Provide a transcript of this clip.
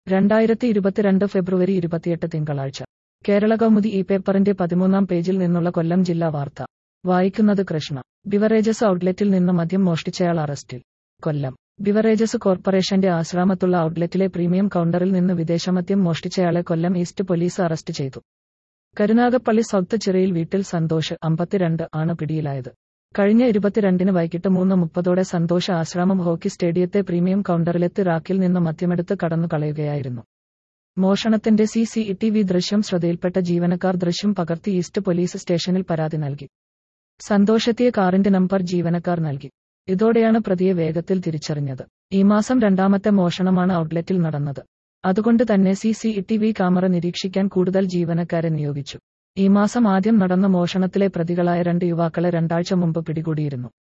രണ്ടായിരത്തി ഇരുപത്തിരണ്ട് ഫെബ്രുവരി ഇരുപത്തിയെട്ട് തിങ്കളാഴ്ച കേരള കൗമുദി ഈ പേപ്പറിന്റെ പതിമൂന്നാം പേജിൽ നിന്നുള്ള കൊല്ലം ജില്ലാ വാർത്ത വായിക്കുന്നത് കൃഷ്ണ ബിവറേജസ് ഔട്ട്ലെറ്റിൽ നിന്ന് മദ്യം മോഷ്ടിച്ചയാൾ അറസ്റ്റിൽ കൊല്ലം ബിവറേജസ് കോർപ്പറേഷന്റെ ആശ്രാമത്തുള്ള ഔട്ട്ലെറ്റിലെ പ്രീമിയം കൗണ്ടറിൽ നിന്ന് വിദേശമദ്യം മോഷ്ടിച്ചയാളെ കൊല്ലം ഈസ്റ്റ് പോലീസ് അറസ്റ്റ് ചെയ്തു കരുനാഗപ്പള്ളി സൗത്ത് ചിറയിൽ വീട്ടിൽ സന്തോഷ് അമ്പത്തിരണ്ട് ആണ് പിടിയിലായത് കഴിഞ്ഞ ഇരുപത്തിരണ്ടിന് വൈകിട്ട് മൂന്ന് മുപ്പതോടെ സന്തോഷ് ആശ്രാമം ഹോക്കി സ്റ്റേഡിയത്തെ പ്രീമിയം കൗണ്ടറിലെത്തി റാക്കിൽ നിന്ന് മദ്യമെടുത്ത് കടന്നു കളയുകയായിരുന്നു മോഷണത്തിന്റെ സി സി ടി വി ദൃശ്യം ശ്രദ്ധയിൽപ്പെട്ട ജീവനക്കാർ ദൃശ്യം പകർത്തി ഈസ്റ്റ് പോലീസ് സ്റ്റേഷനിൽ പരാതി നൽകി സന്തോഷെത്തിയ കാറിന്റെ നമ്പർ ജീവനക്കാർ നൽകി ഇതോടെയാണ് പ്രതിയെ വേഗത്തിൽ തിരിച്ചറിഞ്ഞത് ഈ മാസം രണ്ടാമത്തെ മോഷണമാണ് ഔട്ട്ലെറ്റിൽ നടന്നത് അതുകൊണ്ട് തന്നെ C C T V camera നിരീക്ഷിക്കാൻ കൂടുതൽ ജീവനക്കാരെ നിയോഗിച്ചു ഈ മാസം ആദ്യം നടന്ന മോഷണത്തിലെ പ്രതികളായ രണ്ട് യുവാക്കളെ രണ്ടാഴ്ച മുമ്പ് പിടികൂടിയിരുന്നു